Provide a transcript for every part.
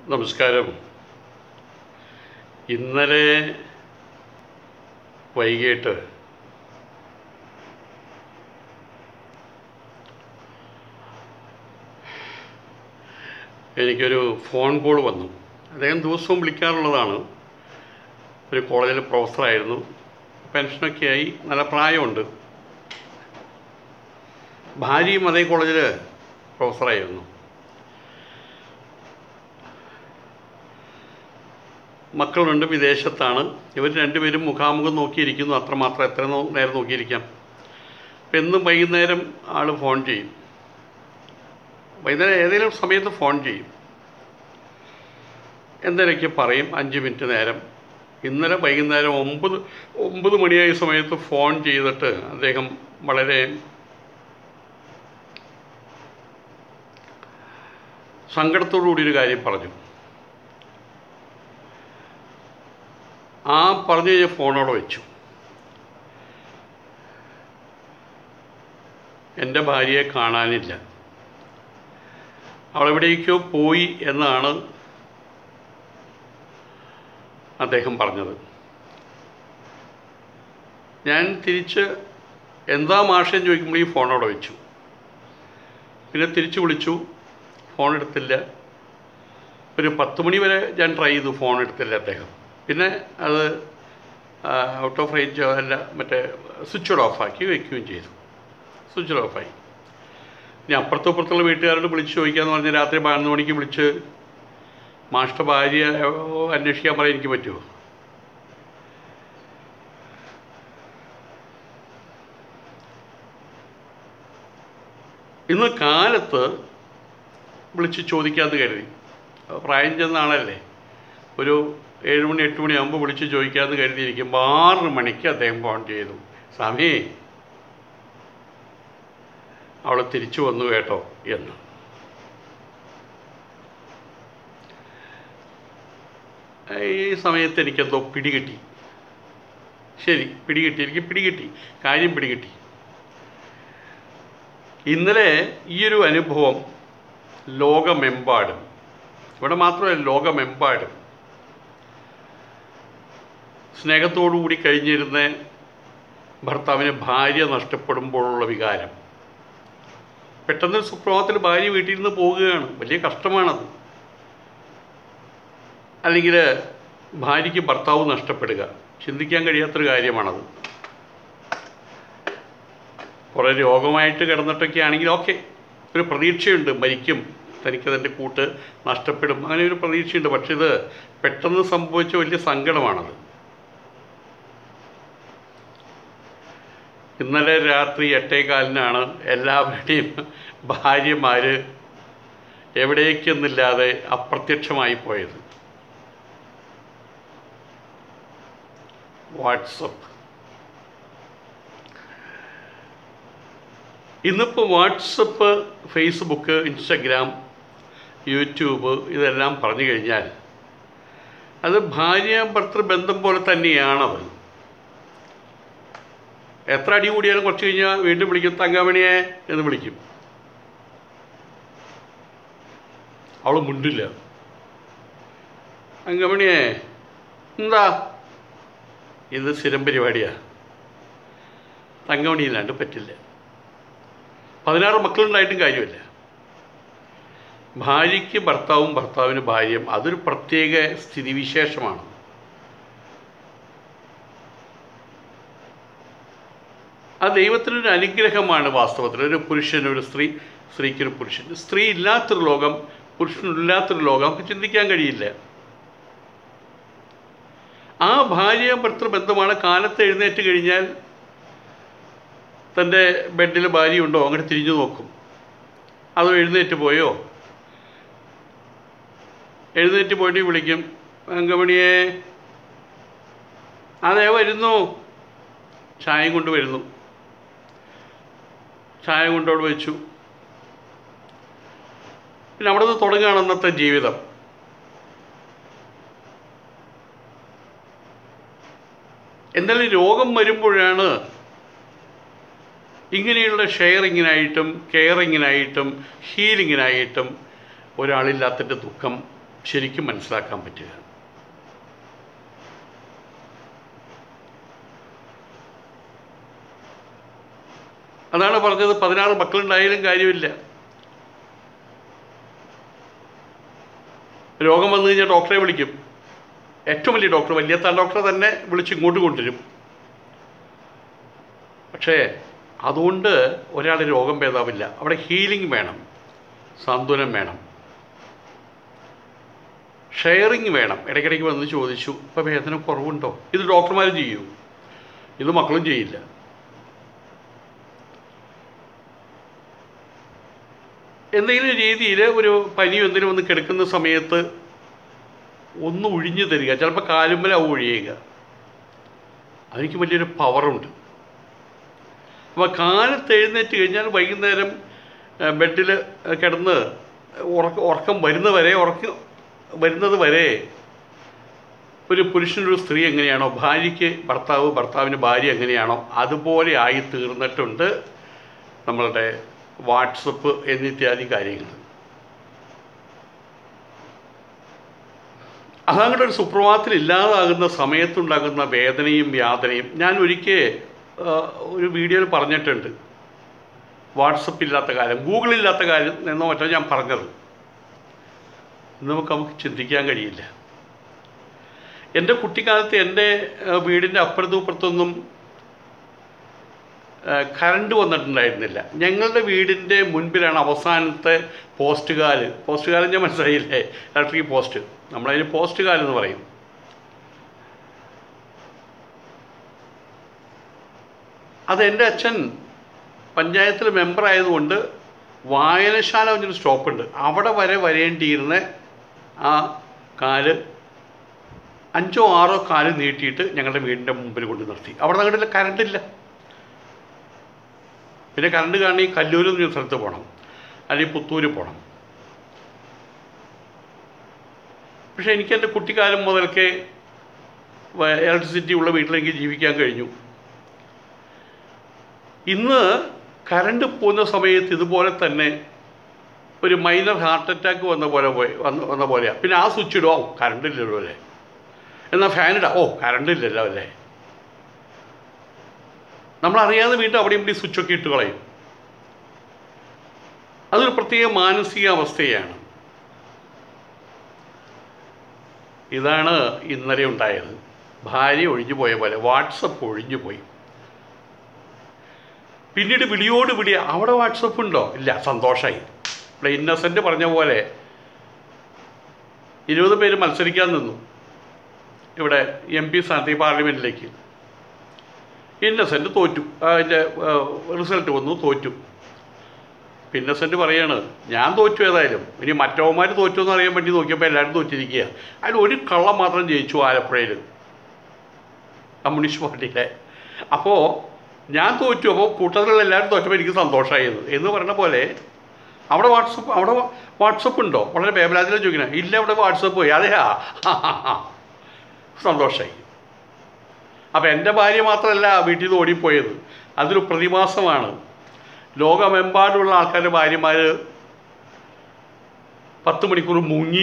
നമസ്കാരം ഇന്നലെ വൈകിട്ട് എനിക്കൊരു ഫോൺ കോൾ വന്നു അദ്ദേഹം ദിവസവും വിളിക്കാറുള്ളതാണ് ഒരു കോളേജിൽ പ്രൊഫസറായിരുന്നു പെൻഷനൊക്കെ ആയി നല്ല പ്രായമുണ്ട് ഭാര്യയും അതേ കോളേജിൽ പ്രൊഫസറായിരുന്നു മക്കളുണ്ട് വിദേശത്താണ് ഇവർ രണ്ടുപേരും മുഖാമുഖം നോക്കിയിരിക്കുന്നു അത്രമാത്രം എത്ര നോ- നേരം നോക്കിയിരിക്കാം അപ്പം എന്നും വൈകുന്നേരം ആൾ ഫോൺ ചെയ്യും വൈകുന്നേരം ഏതെങ്കിലും സമയത്ത് ഫോൺ ചെയ്യും എന്തെങ്കിലുമൊക്കെ പറയും അഞ്ച് മിനിറ്റ് നേരം ഇന്നലെ വൈകുന്നേരം ഒമ്പത് ഒമ്പത് മണിയായ സമയത്ത് ഫോൺ ചെയ്തിട്ട് അദ്ദേഹം വളരെ സങ്കടത്തോടു കൂടി ഒരു കാര്യം പറഞ്ഞു ആ പറഞ്ഞു കഴിഞ്ഞ ഫോണോടെ വെച്ചു എൻ്റെ ഭാര്യയെ കാണാനില്ല അവളെവിടേക്കോ പോയി എന്നാണ് അദ്ദേഹം പറഞ്ഞത് ഞാൻ തിരിച്ച് എന്താ മാഷൻ ചോദിക്കുമ്പോൾ ഈ ഫോണോടെ വെച്ചു പിന്നെ തിരിച്ച് വിളിച്ചു ഫോൺ എടുത്തില്ല ഒരു പത്ത് മണി വരെ ഞാൻ ട്രൈ ചെയ്തു ഫോൺ എടുത്തില്ല അദ്ദേഹം പിന്നെ അത് ഔട്ട് ഓഫ് റേഞ്ച് അല്ല മറ്റേ സ്വിച്ച് ഓഫാക്കി വയ്ക്കുകയും ചെയ്തു സ്വിച്ച് ഓഫായി ഇനി അപ്പുറത്തും ഇപ്പുറത്തുള്ള വീട്ടുകാരോട് വിളിച്ച് ചോദിക്കാന്ന് പറഞ്ഞ് രാത്രി പതിനൊന്ന് മണിക്ക് വിളിച്ച് മാഷ്ട ഭാര്യ ഏഹ്, അന്വേഷിക്കാൻ പറയാൻ എനിക്ക് പറ്റുമോ ഇന്ന് കാലത്ത് വിളിച്ച് ചോദിക്കാമെന്ന് കരുതി പ്രായം ചെന്ന ആളല്ലേ ഒരു ഏഴ് മണി എട്ട് മണിയാകുമ്പോൾ വിളിച്ച് ചോദിക്കാമെന്ന് കരുതിയിരിക്കുമ്പോൾ ആറ് മണിക്ക് അദ്ദേഹം ഫോൺ ചെയ്തു സ്വാമി അവൾ തിരിച്ചു വന്നു കേട്ടോ എന്ന് ഈ സമയത്ത് എനിക്കെന്തോ പിടികിട്ടി ശരി പിടികിട്ടി എനിക്ക് പിടികിട്ടി കാര്യം പിടികിട്ടി ഇന്നലെ ഈ ഒരു അനുഭവം ലോകമെമ്പാടും ഇവിടെ മാത്രമല്ല ലോകമെമ്പാടും സ്നേഹത്തോടുകൂടി കഴിഞ്ഞിരുന്ന ഭർത്താവിന് ഭാര്യ നഷ്ടപ്പെടുമ്പോഴുള്ള വികാരം പെട്ടെന്ന് സുപ്രഭാതത്തിൽ ഭാര്യ വീട്ടിൽ നിന്ന് പോവുകയാണ് വലിയ കഷ്ടമാണത് അല്ലെങ്കിൽ ഭാര്യയ്ക്ക് ഭർത്താവ് നഷ്ടപ്പെടുക ചിന്തിക്കാൻ കഴിയാത്തൊരു കാര്യമാണത് കുറേ രോഗമായിട്ട് കിടന്നിട്ടൊക്കെ ആണെങ്കിൽ ഓക്കെ ഒരു പ്രതീക്ഷയുണ്ട് മരിക്കും തനിക്ക് തൻ്റെ കൂട്ട് നഷ്ടപ്പെടും അങ്ങനെ ഒരു പ്രതീക്ഷയുണ്ട് പക്ഷെ ഇത് പെട്ടെന്ന് സംഭവിച്ച വലിയ സങ്കടമാണത് ഇന്നലെ രാത്രി എട്ടേകാലിനാണ് എല്ലാവരുടെയും ഭാര്യമാർ എവിടേക്കെന്നില്ലാതെ അപ്രത്യക്ഷമായി പോയത് വാട്സപ്പ് ഇന്നിപ്പോൾ വാട്സപ്പ് ഫേസ്ബുക്ക് ഇൻസ്റ്റഗ്രാം യൂട്യൂബ് ഇതെല്ലാം പറഞ്ഞു കഴിഞ്ഞാൽ അത് ഭാര്യ ഭർത്തൃ ബന്ധം പോലെ തന്നെയാണത് എത്ര അടി കൂടിയാലും കുറച്ച് കഴിഞ്ഞാൽ വീണ്ടും വിളിക്കും തങ്കമണിയെ എന്ന് വിളിക്കും അവൾ മുണ്ടില്ല തങ്കമണിയെ എന്താ ഇത് സ്ഥിരം പരിപാടിയാ തങ്കമണിയില്ലാണ്ട് പറ്റില്ല പതിനാറ് മക്കളുണ്ടായിട്ടും കാര്യമില്ല ഭാര്യയ്ക്ക് ഭർത്താവും ഭർത്താവിന് ഭാര്യയും അതൊരു പ്രത്യേക സ്ഥിതിവിശേഷമാണ് ആ ദൈവത്തിനൊരു അനുഗ്രഹമാണ് വാസ്തവത്തിൽ ഒരു പുരുഷന് ഒരു സ്ത്രീ സ്ത്രീക്കൊരു പുരുഷൻ സ്ത്രീ ഇല്ലാത്തൊരു ലോകം പുരുഷനില്ലാത്തൊരു ലോകം നമുക്ക് ചിന്തിക്കാൻ കഴിയില്ല ആ ഭാര്യ ഭർത്തൃ ബന്ധമാണ് കാലത്ത് എഴുന്നേറ്റ് കഴിഞ്ഞാൽ തൻ്റെ ബെഡിൽ ഭാര്യയുണ്ടോ അങ്ങോട്ട് തിരിഞ്ഞു നോക്കും അതോ എഴുന്നേറ്റ് പോയോ എഴുന്നേറ്റ് പോയിട്ട് വിളിക്കും അങ്കമണിയെ അതെ വരുന്നു ചായയും കൊണ്ട് വരുന്നു ചായ കൊണ്ടവിടെ വെച്ചു പിന്നെ അവിടെ നിന്ന് തുടങ്ങുകയാണ് അന്നത്തെ ജീവിതം എന്തായാലും രോഗം വരുമ്പോഴാണ് ഇങ്ങനെയുള്ള ഷെയറിങ്ങിനായിട്ടും കെയറിങ്ങിനായിട്ടും ഹീലിങ്ങിനായിട്ടും ഒരാളില്ലാത്തതിൻ്റെ ദുഃഖം ശരിക്കും മനസ്സിലാക്കാൻ പറ്റുക അതാണ് പറഞ്ഞത് പതിനാറ് മക്കളുണ്ടായാലും കാര്യമില്ല രോഗം വന്നു കഴിഞ്ഞാൽ ഡോക്ടറെ വിളിക്കും ഏറ്റവും വലിയ ഡോക്ടർ വലിയത്താൻ ഡോക്ടറെ തന്നെ വിളിച്ച് ഇങ്ങോട്ട് കൊണ്ടുവരും പക്ഷേ അതുകൊണ്ട് ഒരാൾ രോഗം ഭേദാവില്ല അവിടെ ഹീലിംഗ് വേണം സാന്ത്വനം വേണം ഷെയറിങ് വേണം ഇടയ്ക്കിടയ്ക്ക് വന്ന് ചോദിച്ചു ഇപ്പോൾ വേദന കുറവുണ്ടോ ഇത് ഡോക്ടർമാർ ചെയ്യൂ ഇത് മക്കളും ചെയ്യില്ല എന്തെങ്കിലും രീതിയിൽ ഒരു പനി എന്തെങ്കിലും വന്ന് കിടക്കുന്ന സമയത്ത് ഒന്ന് ഒഴിഞ്ഞു തരിക ചിലപ്പോൾ കാലുമ്മലാവും ഒഴിയുക അതെനിക്ക് വലിയൊരു പവറുണ്ട് അപ്പോൾ കാലത്ത് എഴുന്നേറ്റ് കഴിഞ്ഞാൽ വൈകുന്നേരം ബെഡിൽ കിടന്ന് ഉറക്ക ഉറക്കം വരുന്നവരെ ഉറക്കം വരുന്നത് വരെ ഒരു പുരുഷനൊരു സ്ത്രീ എങ്ങനെയാണോ ഭാര്യയ്ക്ക് ഭർത്താവ് ഭർത്താവിന് ഭാര്യ എങ്ങനെയാണോ അതുപോലെ ആയി തീർന്നിട്ടുണ്ട് നമ്മളുടെ വാട്സപ്പ് എന്നിത്യാദി കാര്യങ്ങൾ അതങ്ങോട്ട് ഒരു സുപ്രഭാതത്തിൽ ഇല്ലാതാകുന്ന സമയത്തുണ്ടാകുന്ന വേദനയും വ്യാധനയും ഞാൻ ഒരിക്കൽ ആ, ഒരു വീഡിയോയിൽ പറഞ്ഞിട്ടുണ്ട് വാട്സപ്പ് ഇല്ലാത്ത കാലം ഗൂഗിൾ ഇല്ലാത്ത കാര്യം എന്നോ മറ്റോ ഞാൻ പറഞ്ഞത് ഇന്ന് നമുക്ക് നമുക്ക് ചിന്തിക്കാൻ കഴിയില്ല എൻ്റെ കുട്ടിക്കാലത്ത് എൻ്റെ ആ, വീടിൻ്റെ അപ്പുറത്തും ഇപ്പുറത്തൊന്നും കറണ്ട് വന്നിട്ടുണ്ടായിരുന്നില്ല ഞങ്ങളുടെ വീടിൻ്റെ മുൻപിലാണ് അവസാനത്തെ പോസ്റ്റ് കാല് പോസ്റ്റ് കാലം ഞാൻ മനസ്സിലായില്ലേ ഇലക്ട്രിക് പോസ്റ്റ് നമ്മളതിന് പോസ്റ്റ് കാലെന്ന് പറയും അത് എൻ്റെ അച്ഛൻ പഞ്ചായത്തിൽ മെമ്പർ ആയതുകൊണ്ട് വായനശാല എന്നൊരു സ്റ്റോപ്പുണ്ട് അവിടെ വരെ വരേണ്ടിയിരുന്ന ആ കാല് അഞ്ചോ ആറോ കാല് നീട്ടിയിട്ട് ഞങ്ങളുടെ വീടിൻ്റെ മുമ്പിൽ കൊണ്ട് നിർത്തി അവിടെ അങ്ങോട്ടില്ല കറണ്ടില്ല പിന്നെ കറണ്ട് കാണി കല്ലൂരിൽ നിന്ന് സ്ഥലത്ത് പോകണം അല്ലെങ്കിൽ പുത്തൂര് പോകണം പക്ഷേ എനിക്ക് എൻ്റെ കുട്ടിക്കാലം മുതൽക്കേ ഇലക്ട്രിസിറ്റി ഉള്ള വീട്ടിലെനിക്ക് ജീവിക്കാൻ കഴിഞ്ഞു ഇന്ന് കറണ്ട് പോകുന്ന സമയത്ത് ഇതുപോലെ തന്നെ ഒരു മൈനർ ഹാർട്ട് അറ്റാക്ക് വന്ന പോലെ പോയി വന്ന വന്ന പോലെയാണ് പിന്നെ ആ സ്വിച്ച് ഇടും ഓ കറണ്ട് ഇല്ലല്ലോ അല്ലേ എന്നാൽ ഫാൻ ഇടാം ഓ കറണ്ട് ഇല്ലല്ലോ അല്ലേ നമ്മളറിയാതെ വീണ്ടും അവിടെയും ഇവിടെ സ്വിച്ചൊക്കെ ഇട്ട് കളയും അതൊരു പ്രത്യേക മാനസിക അവസ്ഥയാണ് ഇതാണ് ഇന്നലെ ഉണ്ടായത് ഭാര്യ ഒഴിഞ്ഞു പോയ പോലെ വാട്സപ്പ് ഒഴിഞ്ഞു പോയി പിന്നീട് വിളിയോട് വിളി അവിടെ വാട്സപ്പ് ഉണ്ടോ ഇല്ല സന്തോഷമായി ഇവിടെ ഇന്നസെൻ്റ് പറഞ്ഞ പോലെ ഇരുപത് പേര് മത്സരിക്കാൻ നിന്നു ഇവിടെ എം പി സ്ഥാനത്ത് ഈ പാർലമെൻറ്റിലേക്ക് ഇന്നസെൻ്റ് തോറ്റു അതിൻ്റെ റിസൾട്ട് വന്നു തോറ്റു ഇന്നസെൻ്റ് പറയാണ് ഞാൻ തോറ്റു ഏതായാലും ഇനി മറ്റവന്മാർ തോറ്റു എന്ന് അറിയാൻ വേണ്ടി നോക്കിയപ്പോൾ എല്ലാവരും തോറ്റിരിക്കുക അതിൽ ഒരു കള്ളം മാത്രം ജയിച്ചു ആലപ്പുഴയിൽ കമ്മ്യൂണിസ്റ്റ് പാർട്ടിയിലെ അപ്പോൾ ഞാൻ തോറ്റു അപ്പോൾ കൂട്ടത്തിലുള്ള എല്ലാവരും തോറ്റപ്പോൾ എനിക്ക് സന്തോഷമായിരുന്നു എന്ന് പറഞ്ഞ പോലെ അവിടെ വാട്സപ്പ് അവിടെ വാട്സപ്പ് ഉണ്ടോ വളരെ വേവലാതിലും ചോദിക്കണേ ഇല്ല അവിടെ വാട്സപ്പ് പോയി അതെയാ സന്തോഷമായി അപ്പോൾ എൻ്റെ ഭാര്യ മാത്രമല്ല വീട്ടിൽ നിന്ന് ഓടിപ്പോയത് അതൊരു പ്രതിമാസമാണ് ലോകമെമ്പാടുമുള്ള ആൾക്കാരുടെ ഭാര്യമാർ പത്ത് മണിക്കൂർ മുങ്ങി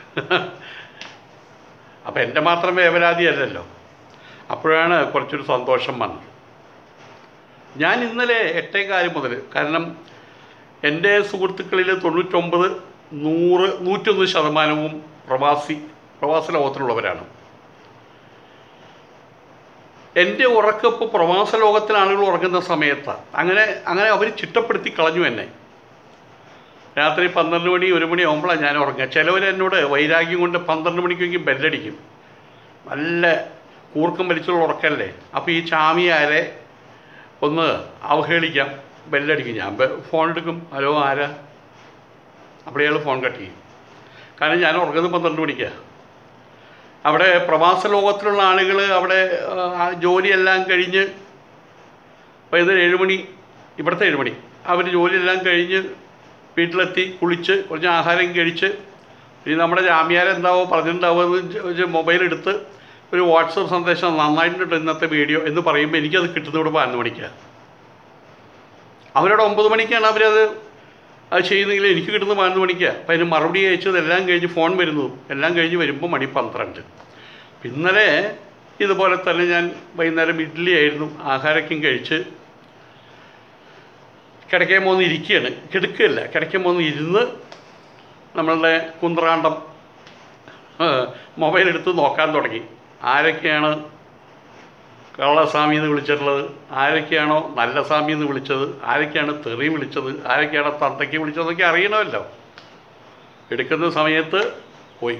അപ്പം എൻ്റെ മാത്രം വേവലാതിയല്ലല്ലോ അപ്പോഴാണ് കുറച്ചൊരു സന്തോഷം വന്നത് ഞാൻ ഇന്നലെ എട്ടേകാലം മുതൽ കാരണം എൻ്റെ സുഹൃത്തുക്കളിൽ തൊണ്ണൂറ്റൊമ്പത് നൂറ് നൂറ്റൊന്ന് ശതമാനവും പ്രവാസി പ്രവാസ ലോകത്തിലുള്ളവരാണ് എൻ്റെ ഉറക്കപ്പ് പ്രവാസ ലോകത്തിൽ ആളുകൾ ഉറങ്ങുന്ന സമയത്താണ് അങ്ങനെ അങ്ങനെ അവർ ചിട്ടപ്പെടുത്തി കളഞ്ഞു എന്നെ രാത്രി പന്ത്രണ്ട് മണി ഒരു മണി ആകുമ്പോഴാണ് ഞാൻ ഉറങ്ങുക ചിലവർ എന്നോട് വൈരാഗ്യം കൊണ്ട് പന്ത്രണ്ട് മണിക്കെങ്കിൽ ബെല്ലടിക്കും നല്ല കൂർക്കം വലിച്ചുള്ള ഉറക്കല്ലേ അപ്പോൾ ഈ ചാമിയാരെ ഒന്ന് അവഹേളിക്കാം ബെല്ലടിക്കും ഞാൻ ബെ- ഫോൺ എടുക്കും ഹലോ ആരാ അപ്പോൾ ഇയാൾ ഫോൺ കട്ട് ചെയ്യും കാരണം ഞാൻ ഉറങ്ങുന്നത് പന്ത്രണ്ട് മണിക്കാണ് അവിടെ പ്രവാസ ലോകത്തിലുള്ള ആളുകൾ അവിടെ ആ, ജോലിയെല്ലാം കഴിഞ്ഞ് വൈകുന്നേരം ഏഴ് മണി ഇവിടുത്തെ ഏഴ് മണി അവർ ജോലിയെല്ലാം കഴിഞ്ഞ് വീട്ടിലെത്തി കുളിച്ച് കുറച്ച് ആഹാരം കഴിച്ച് ഇനി നമ്മുടെ ജാമ്യാർ എന്താവോ പറഞ്ഞിട്ടുണ്ടാവോ എന്ന് മൊബൈൽ എടുത്ത് ഒരു വാട്സപ്പ് സന്ദേശം നന്നായിട്ടുണ്ട് ഇന്നത്തെ വീഡിയോ എന്ന് പറയുമ്പോൾ എനിക്കത് കിട്ടുന്നത് ഇവിടെ പതിനൊന്ന് മണിക്കാണ് അവരോട് ഒമ്പത് മണിക്കാണ് അവരത് അത് ചെയ്യുന്നെങ്കിൽ എനിക്ക് കിട്ടുന്ന പതിനൊന്ന് മണിക്കാണ് അപ്പം അതിന് മറുപടി അയച്ചത് എല്ലാം കഴിഞ്ഞ് ഫോൺ വരുന്നു എല്ലാം കഴിഞ്ഞ് വരുമ്പോൾ മണി പന്ത്രണ്ട് ഇന്നലെ ഇതുപോലെ തന്നെ ഞാൻ വൈകുന്നേരം ഇഡ്ഡലി ആയിരുന്നു ആഹാരക്കും കഴിച്ച് കിടക്കാൻ പോകുന്ന ഇരിക്കുകയാണ് കിടക്കുകയല്ല കിടക്കാൻ പോകുന്ന ഇരുന്ന് നമ്മളുടെ കുന്ത്രാണ്ടം മൊബൈൽ എടുത്ത് നോക്കാൻ തുടങ്ങി ആരൊക്കെയാണ് കള്ളസ്വാമി എന്ന് വിളിച്ചിട്ടുള്ളത് ആരൊക്കെയാണോ നല്ല സ്വാമി എന്ന് വിളിച്ചത് ആരൊക്കെയാണ് തെറി വിളിച്ചത് ആരൊക്കെയാണ് തന്തയ്ക്ക് വിളിച്ചതെന്നൊക്കെ അറിയണമല്ലോ എടുക്കുന്ന സമയത്ത് പോയി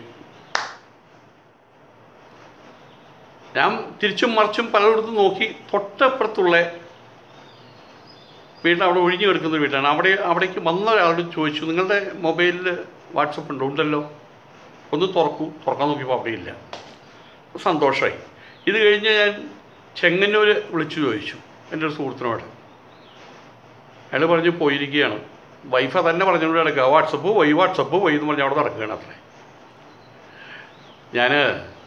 ഞാൻ തിരിച്ചും മറിച്ചും പലയിടത്തും നോക്കി തൊട്ടപ്പുറത്തുള്ള വീട് അവിടെ ഒഴിഞ്ഞു കിടക്കുന്ന വീട്ടാണ് അവിടെ അവിടേക്ക് വന്ന ഒരാളോട് ചോദിച്ചു നിങ്ങളുടെ മൊബൈലിൽ വാട്സപ്പ് ഉണ്ടോ ഉണ്ടല്ലോ ഒന്ന് തുറക്കൂ തുറക്കാൻ നോക്കിയപ്പോൾ അവിടെ ഇല്ല സന്തോഷമായി ഇത് കഴിഞ്ഞ് ഞാൻ ചെങ്ങന്നൂർ വിളിച്ചു ചോദിച്ചു എൻ്റെ ഒരു സുഹൃത്തിനോട് അയാൾ പറഞ്ഞു പോയിരിക്കുകയാണ് വൈഫ തന്നെ പറഞ്ഞുകൊണ്ട് കിടക്കുക വാട്സപ്പ് പോയി വാട്സപ്പ് പോയി എന്ന് പറഞ്ഞ് അവിടെ നടക്കുകയാണ് അത്രേ ഞാൻ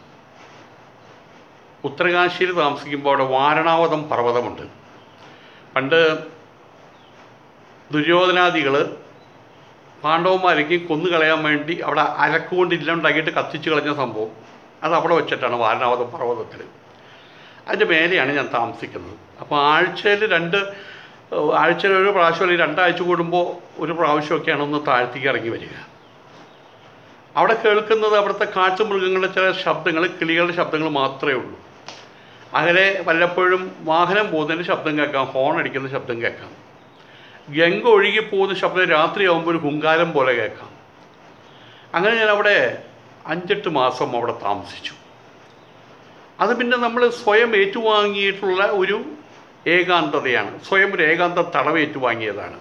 ഉത്തരകാശിയിൽ താമസിക്കുമ്പോൾ അവിടെ വാരണാവതം പർവ്വതമുണ്ട് പണ്ട് ദുര്യോധനാദികൾ പാണ്ഡവന്മാരേക്ക് കൊന്നു കളയാൻ വേണ്ടി അവിടെ അരക്കുകൊണ്ട് ഇല്ലുണ്ടാക്കിയിട്ട് കത്തിച്ച് കളഞ്ഞ സംഭവം അത് അവിടെ വെച്ചിട്ടാണ് വാരണാവതം പർവ്വതത്തിൽ അതിൻ്റെ മേലെയാണ് ഞാൻ താമസിക്കുന്നത് അപ്പോൾ ആഴ്ചയിൽ രണ്ട് ഏഹ്, ആഴ്ചയിൽ ഒരു പ്രാവശ്യം അല്ലെങ്കിൽ രണ്ടാഴ്ച കൂടുമ്പോൾ ഒരു പ്രാവശ്യമൊക്കെയാണ് ഒന്ന് താഴ്ത്തേക്ക് ഇറങ്ങി വരിക അവിടെ കേൾക്കുന്നത് അവിടുത്തെ കാട്ടുമൃഗങ്ങളുടെ ചില ശബ്ദങ്ങൾ കിളികളുടെ ശബ്ദങ്ങൾ മാത്രമേ ഉള്ളൂ അങ്ങനെ വല്ലപ്പോഴും വാഹനം പോകുന്നതിൻ്റെ ശബ്ദം കേൾക്കാം ഹോൺ അടിക്കുന്ന ശബ്ദം കേൾക്കാം ഗംഗ ഒഴുകി പോകുന്ന ശബ്ദം രാത്രിയാകുമ്പോൾ ഒരു ഹുങ്കാരം പോലെ കേൾക്കാം അങ്ങനെ ഞാൻ അവിടെ അഞ്ചെട്ട് മാസം അവിടെ താമസിച്ചു അത് പിന്നെ നമ്മൾ സ്വയം ഏറ്റുവാങ്ങിയിട്ടുള്ള ഒരു ഏകാന്തതയാണ് സ്വയം ഒരു ഏകാന്ത തടവ് ഏറ്റുവാങ്ങിയതാണ്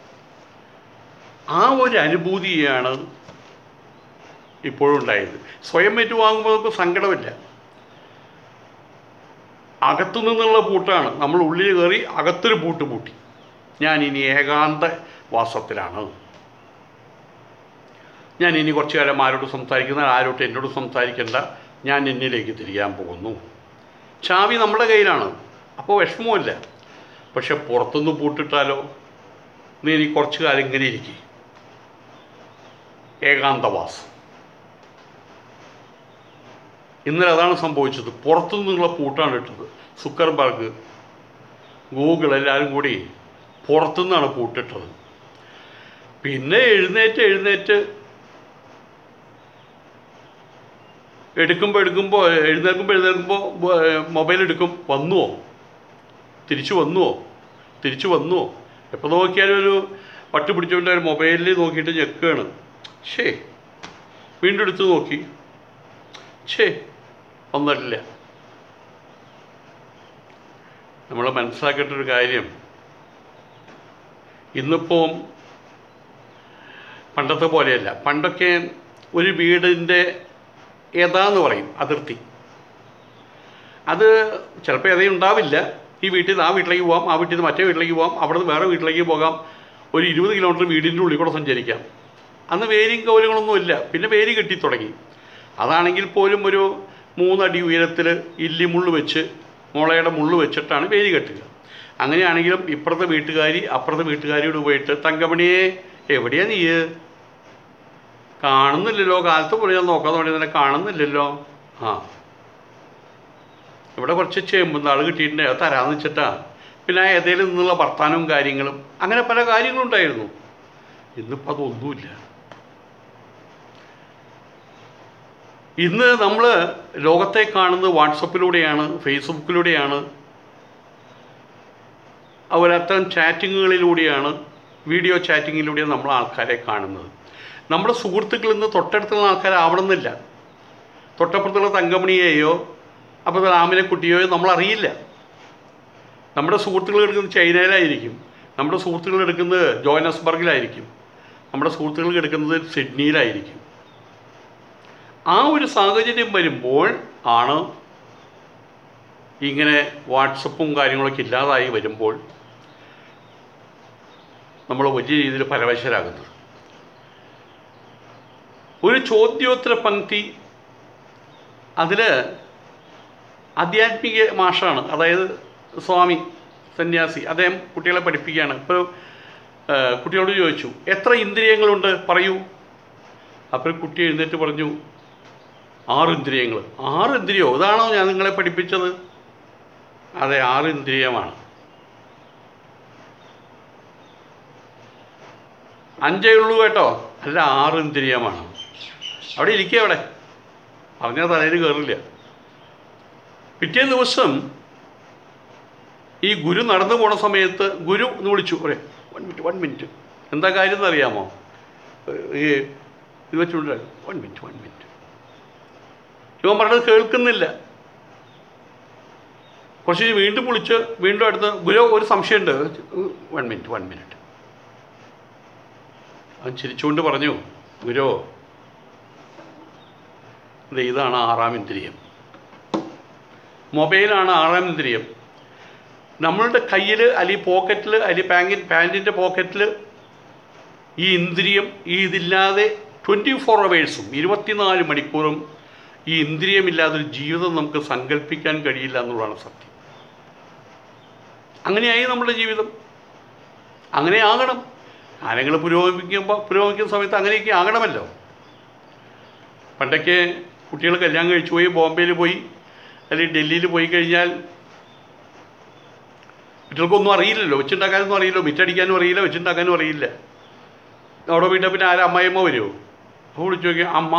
ആ ഒരു അനുഭൂതിയാണ് ഇപ്പോഴും ഉണ്ടായത് സ്വയം ഏറ്റുവാങ്ങുമ്പോൾ നമുക്ക് സങ്കടമില്ല അകത്തു നിന്നുള്ള പൂട്ടാണ് നമ്മൾ ഉള്ളിൽ കയറി അകത്തൊരു പൂട്ട് പൂട്ടി ഞാൻ ഇനി ഏകാന്ത വാസത്തിലാണ് ഞാൻ ഇനി കുറച്ചു കാലം ആരോട് സംസാരിക്കുന്ന ആരോട്ട് എന്നോട് സംസാരിക്കേണ്ട ഞാൻ എന്നിലേക്ക് തിരിയാൻ പോകുന്നു ചാവി നമ്മുടെ കയ്യിലാണ് അപ്പോൾ വിഷമമില്ല പക്ഷെ പുറത്തുനിന്ന് പൂട്ടിട്ടാലോ നീ ഇനി കുറച്ചു കാലം ഇങ്ങനെ ഇരിക്കും ഏകാന്തവാസം ഇന്നലെ അതാണ് സംഭവിച്ചത് പുറത്തുനിന്നുള്ള പൂട്ടാണ് ഇട്ടത് സുക്കർബർഗ് ഗൂഗിൾ എല്ലാവരും കൂടി പുറത്തുനിന്നാണ് പൂട്ടിട്ടത് പിന്നെ എഴുന്നേറ്റ് എഴുന്നേറ്റ് എടുക്കുമ്പോൾ എടുക്കുമ്പോൾ എഴുന്നേൽക്കുമ്പോൾ എഴുന്നേൽക്കുമ്പോൾ മൊബൈൽ എടുക്കും വന്നുവോ തിരിച്ചു വന്നുവോ തിരിച്ചു വന്നുവോ എപ്പോൾ നോക്കിയാലും ഒരു പട്ട് പിടിച്ചുകൊണ്ട് ഒരു മൊബൈലിൽ നോക്കിയിട്ട് ഞെക്കുകയാണ് ഷേ വീണ്ടും എടുത്ത് നോക്കി ഛേ ഒന്നല്ല നമ്മൾ മനസ്സിലാക്കേണ്ട ഒരു കാര്യം ഇന്നിപ്പോൾ പണ്ടത്തെ പോലെയല്ല പണ്ടൊക്കെ ഒരു വീടിൻ്റെ ഏതാന്ന് പറയും അതിർത്തി അത് ചിലപ്പോൾ ഏതേ ഉണ്ടാവില്ല ഈ വീട്ടിൽ നിന്ന് ആ വീട്ടിലേക്ക് പോകാം ആ വീട്ടിൽ നിന്ന് മറ്റേ വീട്ടിലേക്ക് പോകാം അവിടെ നിന്ന് വേറെ വീട്ടിലേക്ക് പോകാം ഒരു ഇരുപത് കിലോമീറ്റർ വീടിൻ്റെ ഉള്ളിൽ കൂടെ സഞ്ചരിക്കാം അന്ന് വേലിയും കൗലുകളൊന്നും ഇല്ല പിന്നെ വേലി കെട്ടി തുടങ്ങി അതാണെങ്കിൽ പോലും ഒരു മൂന്നടി ഉയരത്തിൽ ഇല്ലിമുള്ള് വെച്ച് മുളയുടെ മുള്ള് വെച്ചിട്ടാണ് വേലി കെട്ടുക അങ്ങനെയാണെങ്കിലും ഇപ്പുറത്തെ വീട്ടുകാരി അപ്പുറത്തെ വീട്ടുകാരിയോട് പോയിട്ട് തങ്കമണിയെ എവിടെയാ നീ കാണുന്നില്ലല്ലോ കാലത്ത് പോലെ ഞാൻ നോക്കാൻ തുടങ്ങി തന്നെ കാണുന്നില്ലല്ലോ ആ ഇവിടെ കുറച്ച് ചേമ്പും നാൾ കിട്ടിയിട്ടുണ്ട് അത് തരാമെന്ന് വെച്ചിട്ടാ പിന്നെ ആ ഏതേലും നിന്നുള്ള വർത്താനവും കാര്യങ്ങളും അങ്ങനെ പല കാര്യങ്ങളും ഉണ്ടായിരുന്നു ഇന്നിപ്പോൾ അതൊന്നുമില്ല ഇന്ന് നമ്മൾ ലോകത്തെ കാണുന്നത് വാട്സപ്പിലൂടെയാണ് ഫേസ്ബുക്കിലൂടെയാണ് അതുപോലെ അത്തരം ചാറ്റിങ്ങുകളിലൂടെയാണ് വീഡിയോ ചാറ്റിങ്ങിലൂടെയാണ് നമ്മൾ ആൾക്കാരെ കാണുന്നത് നമ്മുടെ സുഹൃത്തുക്കളിൽ നിന്ന് തൊട്ടടുത്തുള്ള ആൾക്കാരാവണമെന്നില്ല തൊട്ടപ്പുറത്തുള്ള തങ്കമണിയെയോ അപ്പുറത്തെ രാമിനെ കുട്ടിയെയോ നമ്മൾ അറിയില്ല നമ്മുടെ സുഹൃത്തുക്കൾ എടുക്കുന്നത് ചൈനയിലായിരിക്കും നമ്മുടെ സുഹൃത്തുക്കൾ എടുക്കുന്നത് ജോഹനസ്ബർഗിലായിരിക്കും നമ്മുടെ സുഹൃത്തുക്കൾ എടുക്കുന്നത് സിഡ്നിയിലായിരിക്കും ആ ഒരു സാഹചര്യം വരുമ്പോൾ ആണ് ഇങ്ങനെ വാട്സപ്പും കാര്യങ്ങളൊക്കെ ഇല്ലാതായി വരുമ്പോൾ നമ്മൾ വലിയ രീതിയിൽ പരവശരാകുന്നത് ഒരു ചോദ്യോത്തര പങ്ക്തി അതിൽ ആധ്യാത്മിക മാഷാണ് അതായത് സ്വാമി സന്യാസി അദ്ദേഹം കുട്ടികളെ പഠിപ്പിക്കുകയാണ് ഇപ്പോൾ ആ, കുട്ടിയോട് ചോദിച്ചു എത്ര ഇന്ദ്രിയങ്ങളുണ്ട് പറയൂ അപ്പോൾ കുട്ടി എഴുന്നേറ്റ് പറഞ്ഞു ആറ് ഇന്ദ്രിയങ്ങൾ ആറ് ഇന്ദ്രിയോ ഇതാണോ ഞാൻ നിങ്ങളെ പഠിപ്പിച്ചത് അതെ ആറ് ഇന്ദ്രിയമാണ് അഞ്ചേ ഉള്ളൂ കേട്ടോ അല്ല ആറ് ഇന്ദ്രിയമാണ് അവിടെ ഇരിക്കുക അവിടെ പറഞ്ഞ തലയിൽ കയറില്ല പിറ്റേ ദിവസം ഈ ഗുരു നടന്നു പോണ സമയത്ത് ഗുരു എന്ന് വിളിച്ചു ഒരേ വൺ മിനിറ്റ് വൺ മിനിറ്റ് എന്താ കാര്യം എന്നറിയാമോ ഈ ഇത് വെച്ചുകൊണ്ട് വൺ മിനിറ്റ് വൺ മിനിറ്റ് ഇവൻ പറഞ്ഞത് കേൾക്കുന്നില്ല കുറച്ച് കഴിഞ്ഞ് വീണ്ടും വിളിച്ച് വീണ്ടും അടുത്ത് ഗുരു ഒരു സംശയമുണ്ട് വൺ മിനിറ്റ് വൺ മിനിറ്റ് അവൻ ചിരിച്ചുകൊണ്ട് പറഞ്ഞു ഗുരു ദേ ഇതാണ് ആറാം ഇന്ദ്രിയം മൊബൈലാണ് ആറാം ഇന്ദ്രിയം നമ്മളുടെ കയ്യിൽ അല്ലെങ്കിൽ പോക്കറ്റിൽ അല്ലെങ്കിൽ പാങ്കിൻ പാൻറ്റിൻ്റെ പോക്കറ്റിൽ ഈ ഇന്ദ്രിയം ഈ ഇതില്ലാതെ ട്വൻറ്റി ഫോർ അവേഴ്സും ഇരുപത്തിനാല് മണിക്കൂറും ഈ ഇന്ദ്രിയമില്ലാതെ ഒരു ജീവിതം നമുക്ക് സങ്കല്പിക്കാൻ കഴിയില്ല എന്നുള്ളതാണ് സത്യം അങ്ങനെയായി നമ്മുടെ ജീവിതം അങ്ങനെ ആകണം കാര്യങ്ങൾ പുരോഗമിക്കുമ്പോൾ പുരോഗമിക്കുന്ന സമയത്ത് അങ്ങനെയൊക്കെ ആകണമല്ലോ പണ്ടൊക്കെ കുട്ടികൾ കല്യാണം കഴിച്ചു പോയി ബോംബെയിൽ പോയി അല്ലെങ്കിൽ ഡൽഹിയിൽ പോയി കഴിഞ്ഞാൽ കുട്ടികൾക്കൊന്നും അറിയില്ലല്ലോ വെച്ചുണ്ടാക്കാനൊന്നും അറിയില്ലോ മിറ്റടിക്കാനും അറിയില്ല വെച്ചുണ്ടാക്കാനും അറിയില്ല അവിടെ വീട്ടിൽ പിന്നെ ആരും അമ്മായിയമ്മ വരുമോ അപ്പോൾ വിളിച്ചു നോക്കിയാൽ അമ്മ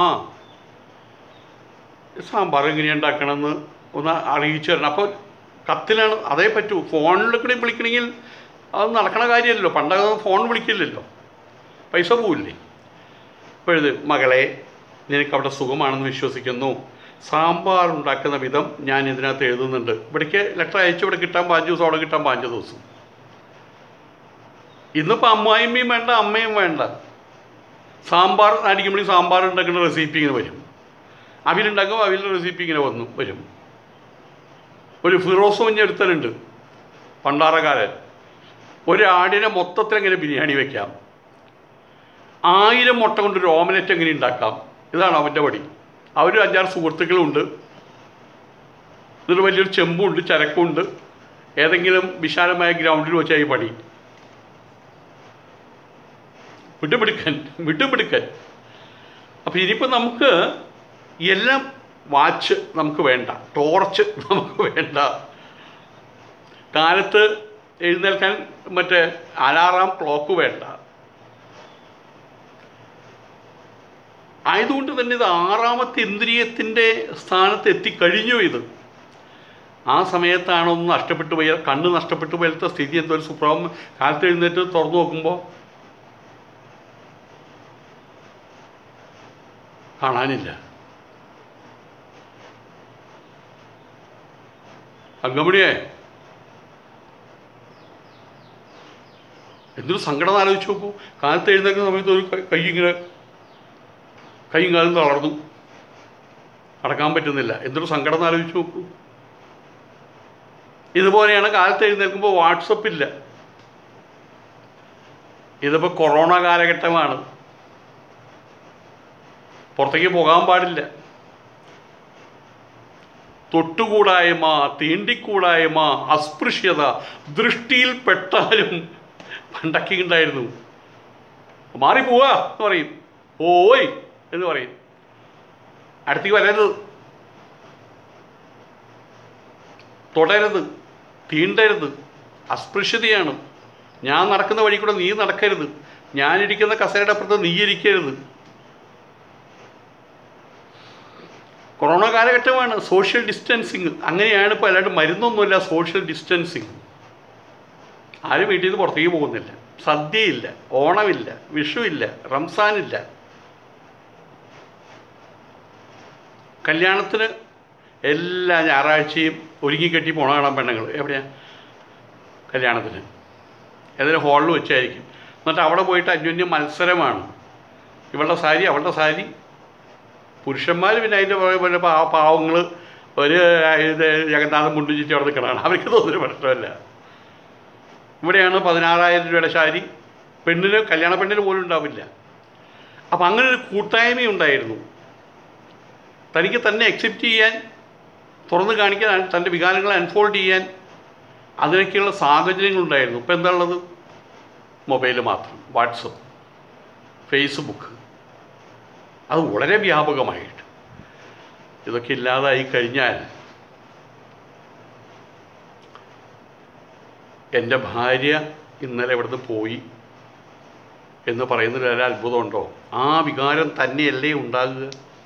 സാമ്പാർ എങ്ങനെയാണ് ഉണ്ടാക്കണമെന്ന് ഒന്ന് അറിയിച്ചു തരണം അപ്പോൾ കത്തിലാണ് അതേ പറ്റൂ ഫോണിൽ കൂടി വിളിക്കണമെങ്കിൽ അത് നടക്കണ കാര്യമല്ലല്ലോ പണ്ടൊക്കെ ഫോൺ വിളിക്കില്ലല്ലോ പൈസ പോവില്ലേ ഇപ്പോഴത് മകളെ നിനക്ക് അവിടെ സുഖമാണെന്ന് വിശ്വസിക്കുന്നു സാമ്പാർ ഉണ്ടാക്കുന്ന വിധം ഞാൻ ഇതിനകത്ത് എഴുതുന്നുണ്ട് ഇവിടേക്ക് ലെറ്റർ അയച്ചു ഇവിടെ കിട്ടാൻ പാഞ്ച് ദിവസം അവിടെ കിട്ടാൻ പാഞ്ച് ദിവസം ഇന്നിപ്പോൾ അമ്മായിമ്മയും വേണ്ട അമ്മയും വേണ്ട സാമ്പാർ അടിക്കുമ്പോൾ സാമ്പാർ ഉണ്ടാക്കുന്ന റെസിപ്പി ഇങ്ങനെ വരും അവിലുണ്ടാക്കുമ്പോൾ അവിലിൻ്റെ റെസിപ്പി ഇങ്ങനെ വന്നു വരും ഒരു ഫിറോസ് കുഞ്ഞെടുത്തലുണ്ട് പണ്ടാറക്കാരൻ ഒരു ആടിനെ മൊത്തത്തിൽ എങ്ങനെ ബിരിയാണി വെക്കാം ആയിരം മുട്ട കൊണ്ടൊരു ഓമലറ്റ് എങ്ങനെ ഉണ്ടാക്കാം ഇതാണ് അവൻ്റെ പടി അവർ അഞ്ചാറ് സുഹൃത്തുക്കളുണ്ട് എന്നിട്ട് വലിയൊരു ചെമ്പുണ്ട് ചരക്കുണ്ട് ഏതെങ്കിലും വിശാലമായ ഗ്രൗണ്ടിൽ വെച്ചാൽ ഈ പണി വിട്ടുപിടുക്കൻ വിട്ടുപിടുക്കൻ അപ്പോൾ ഇനിയിപ്പോൾ നമുക്ക് എല്ലാം വാച്ച് നമുക്ക് വേണ്ട ടോർച്ച് നമുക്ക് വേണ്ട കാലത്ത് എഴുന്നേൽക്കാൻ മറ്റേ അലാറാം ക്ലോക്ക് വേണ്ട ആയതുകൊണ്ട് തന്നെ ഇത് ആറാമത്തെ ഇന്ദ്രിയത്തിൻ്റെ സ്ഥാനത്ത് എത്തിക്കഴിഞ്ഞു ഇത് ആ സമയത്താണ് ഒന്ന് നഷ്ടപ്പെട്ടു പോയ കണ്ണ് നഷ്ടപ്പെട്ടു പോലത്തെ സ്ഥിതി എന്തോ ഒരു സുപ്രഭം കാലത്ത് എഴുന്നേറ്റ് തുറന്നു നോക്കുമ്പോൾ കാണാനില്ല അങ്കമണിയെ എന്തൊരു സങ്കടം എന്ന് ആലോചിച്ച് നോക്കൂ കാലത്ത് എഴുന്നേക്കുന്ന സമയത്ത് ഒരു കൈ- കൈ ഇങ്ങനെ കൈയും കാലും തളർന്നു അടക്കാൻ പറ്റുന്നില്ല എന്തൊരു സങ്കടം എന്ന് ആലോചിച്ച് നോക്കൂ ഇതുപോലെയാണ് കാലത്ത് എഴുന്നേൽക്കുമ്പോൾ വാട്സപ്പില്ല ഇതിപ്പോൾ കൊറോണ കാലഘട്ടമാണ് പുറത്തേക്ക് പോകാൻ പാടില്ല തൊട്ടുകൂടായ്മ തീണ്ടിക്കൂടായ്മ അസ്പൃശ്യത ദൃഷ്ടിയിൽ പെട്ടാലും പണ്ടൊക്കെ ഉണ്ടായിരുന്നു മാറിപ്പോവാ എന്ന് പറയും ഓയ് എന്ന് പറയും അടുത്തേക്ക് വരരുത് തുടരുത് തീണ്ടരുത് അസ്പൃശ്യതയാണ് ഞാൻ നടക്കുന്ന വഴി കൂടെ നീ നടക്കരുത് ഞാനിരിക്കുന്ന കസേരയുടെ അപ്പുറത്ത് നീ ഇരിക്കരുത് കൊറോണ കാലഘട്ടമാണ് സോഷ്യൽ ഡിസ്റ്റൻസിങ് അങ്ങനെയാണ് ഇപ്പോൾ അല്ലാണ്ട് മരുന്നൊന്നുമില്ല സോഷ്യൽ ഡിസ്റ്റൻസിങ് ആരും വീട്ടിൽ നിന്ന് പുറത്തേക്ക് പോകുന്നില്ല സദ്യയില്ല ഓണമില്ല വിഷുവില്ല റംസാനില്ല കല്യാണത്തിന് എല്ലാ ഞായറാഴ്ചയും ഒരുങ്ങിക്കെട്ടി പോണ കാണാൻ പെണ്ണുങ്ങൾ എവിടെയാ കല്യാണത്തിന് ഏതെങ്കിലും ഹോളിൽ വെച്ചായിരിക്കും എന്നിട്ട് അവിടെ പോയിട്ട് അന്യോന്യം മത്സരമാണ് ഇവളുടെ സാരി അവളുടെ സാരി പുരുഷന്മാർ പിന്നെ അതിൻ്റെ പോലെ പാ പാവങ്ങൾ ഒരു ഇത് ജഗന്നാഥം മുണ്ടും ചുറ്റി അവിടെ നിൽക്കണതാണ് അവർക്ക് തോന്നുന്നൊരു പ്രശ്നമല്ല ഇവിടെയാണ് പതിനാറായിരം രൂപയുടെ സാരി പെണ്ണിന് കല്യാണ പെണ്ണിന് പോലും ഉണ്ടാവില്ല അപ്പം അങ്ങനെ ഒരു കൂട്ടായ്മയുണ്ടായിരുന്നു തനിക്ക് തന്നെ അക്സെപ്റ്റ് ചെയ്യാൻ തുറന്നു കാണിക്കാൻ തൻ്റെ വികാരങ്ങളെ അൺഫോൾഡ് ചെയ്യാൻ അതിനൊക്കെയുള്ള സാഹചര്യങ്ങളുണ്ടായിരുന്നു ഇപ്പം എന്താ ഉള്ളത് മൊബൈൽ മാത്രം വാട്സപ്പ് ഫേസ്ബുക്ക് അത് വളരെ വ്യാപകമായിട്ട് ഇതൊക്കെ ഇല്ലാതായി കഴിഞ്ഞാൽ എൻ്റെ ഭാര്യ ഇന്നലെ ഇവിടുന്ന് പോയി എന്ന് പറയുന്നതിൽ ഒരു അത്ഭുതമുണ്ടോ ആ വികാരം തന്നെയല്ലേ ഉണ്ടാകുക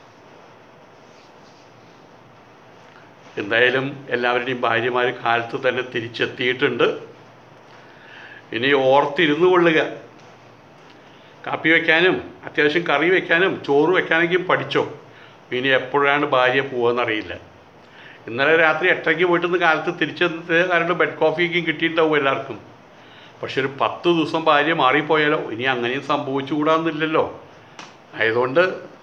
എന്തായാലും എല്ലാവരുടെയും ഭാര്യമാർ കാലത്ത് തന്നെ തിരിച്ചെത്തിയിട്ടുണ്ട് ഇനി ഓർത്തിരുന്നു കൊള്ളുക കാപ്പി വയ്ക്കാനും അത്യാവശ്യം കറി വയ്ക്കാനും ചോറ് വയ്ക്കാനെങ്കിൽ പഠിച്ചോ ഇനി എപ്പോഴാണ് ഭാര്യ പോവാന്നറിയില്ല ഇന്നലെ രാത്രി എട്ടരയ്ക്ക് പോയിട്ടൊന്ന് കാലത്ത് തിരിച്ചെന്നിട്ട് കാരണം ബെഡ് കോഫിയൊക്കെ കിട്ടിയിട്ടുണ്ടാവും എല്ലാവർക്കും പക്ഷെ ഒരു പത്ത് ദിവസം ഭാര്യ മാറിപ്പോയാലോ ഇനി അങ്ങനെയും സംഭവിച്ചുകൂടാന്നില്ലല്ലോ ആയതുകൊണ്ട്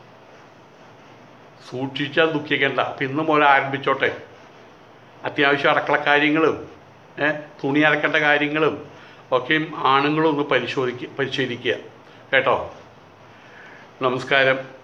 സൂക്ഷിച്ചാൽ ദുഃഖിക്കേണ്ട അപ്പം ഇന്ന് മുതൽ ആരംഭിച്ചോട്ടെ അത്യാവശ്യം അടുക്കള കാര്യങ്ങളും ഏ, തുണി അലക്കേണ്ട കാര്യങ്ങളും ഒക്കെയും ആണുങ്ങളും ഒന്ന് പരിശോധിക്കുക പരിശീലിക്കുക കേട്ടോ നമസ്കാരം